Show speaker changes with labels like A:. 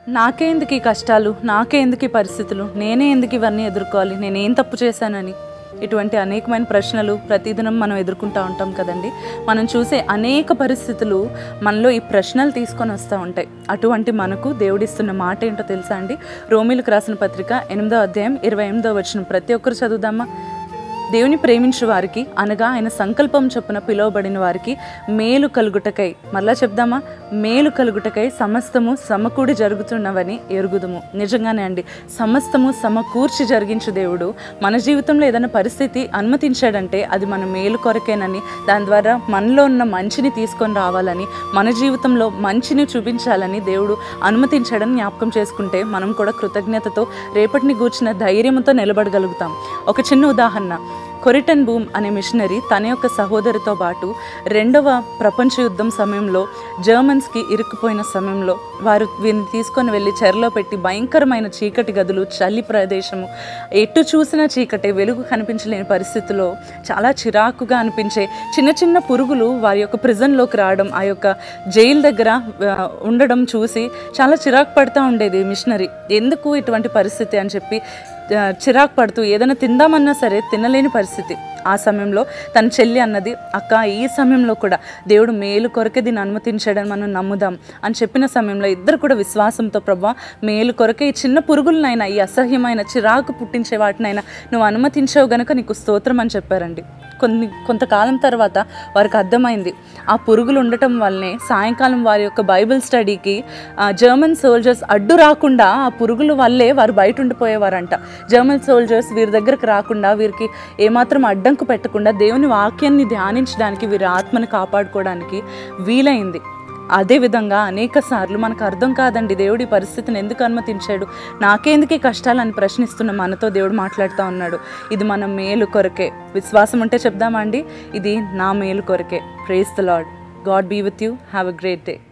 A: నాకే ఎందుకు ఈ కష్టాలు నాకే ఎందుకు ఈ పరిస్థితులు నేనే ఎందుకు ఇవన్నీ ఎదుర్కోవాలి నేనేం తప్పు చేశానని ఇటువంటి అనేకమైన ప్రశ్నలు ప్రతిదినం మనం ఎదుర్కొంటూ ఉంటాం కదండి మనం చూసే అనేక పరిస్థితులు మనలో ఈ ప్రశ్నలు తీసుకొని వస్తూ ఉంటాయి అటువంటి మనకు దేవుడిస్తున్న మాట ఏంటో తెలుసా అండి రోమిలకు రాసిన పత్రిక ఎనిమిదో అధ్యాయం ఇరవై ఎనిమిదో వచ్చిన ప్రతి ఒక్కరు చదువుదామా దేవుని ప్రేమించు వారికి అనగా ఆయన సంకల్పం చొప్పున పిలువబడిన వారికి మేలు కలుగుటకై మరలా చెప్దామా మేలు కలుగుటకై సమస్తము సమకూడి జరుగుతున్నవని ఎరుగుదుము నిజంగానే అండి సమస్తము సమకూర్చి జరిగించు దేవుడు మన జీవితంలో ఏదైనా పరిస్థితి అనుమతించాడంటే అది మన మేలు కొరకేనని దాని ద్వారా మనలో ఉన్న మంచిని తీసుకొని రావాలని మన జీవితంలో మంచిని చూపించాలని దేవుడు అనుమతించాడని జ్ఞాపకం చేసుకుంటే మనం కూడా కృతజ్ఞతతో రేపటిని గూర్చిన ధైర్యంతో నిలబడగలుగుతాం ఒక చిన్న ఉదాహరణ కొరిటన్ బూమ్ అనే మిషనరీ తన యొక్క సహోదరితో పాటు రెండవ ప్రపంచ యుద్ధం సమయంలో జర్మన్స్కి ఇరుక్కుపోయిన సమయంలో వారు వీరిని తీసుకొని వెళ్ళి చెరలో పెట్టి భయంకరమైన చీకటి గదులు చలి ప్రదేశము ఎటు చూసినా చీకటే వెలుగు కనిపించలేని పరిస్థితిలో చాలా చిరాకుగా అనిపించే చిన్న చిన్న పురుగులు వారి యొక్క ప్రిజన్లోకి రావడం ఆ యొక్క జైలు దగ్గర ఆ, ఉండడం చూసి చాలా చిరాకు పడుతూ ఉండేది మిషనరీ ఎందుకు ఇటువంటి పరిస్థితి అని చెప్పి ఆ, చిరాకు పడుతూ ఏదైనా తిందామన్నా సరే తినలేని పరిస్థితి ఆ సమయంలో తన చెల్లి అన్నది అక్క ఈ సమయంలో కూడా దేవుడు మేలు కొరకే దీన్ని అనుమతించాడని మనం నమ్ముదాం అని చెప్పిన సమయంలో ఇద్దరు కూడా విశ్వాసంతో ప్రభా మేలు కొరకే ఈ చిన్న పురుగులనైనా ఈ అసహ్యమైన చిరాకు పుట్టించే వాటినైనా నువ్వు అనుమతించావు గనుక నీకు స్తోత్రం అని చెప్పారండి కొన్ని కొంతకాలం తర్వాత వారికి అర్థమైంది ఆ పురుగులు ఉండటం వల్లనే సాయంకాలం వారి యొక్క బైబిల్ స్టడీకి ఆ, జర్మన్ సోల్జర్స్ అడ్డు రాకుండా ఆ పురుగుల వల్లే వారు బయట ఉండిపోయేవారంట జర్మన్ సోల్జర్స్ వీరి దగ్గరకు రాకుండా వీరికి ఏమాత్రం అడ్డంకు పెట్టకుండా దేవుని వాక్యాన్ని ధ్యానించడానికి వీరి ఆత్మను కాపాడుకోవడానికి వీలైంది అదేవిధంగా అనేక సార్లు మనకు అర్థం కాదండి దేవుడి ఈ పరిస్థితిని ఎందుకు అనుమతించాడు నాకేందుకు ఈ కష్టాలు అని ప్రశ్నిస్తున్న మనతో దేవుడు మాట్లాడుతూ ఉన్నాడు ఇది మన మేలు కొరకే విశ్వాసం ఉంటే చెప్దామా అండి ఇది నా మేలు కొరకే praise the lord God be with you have a great day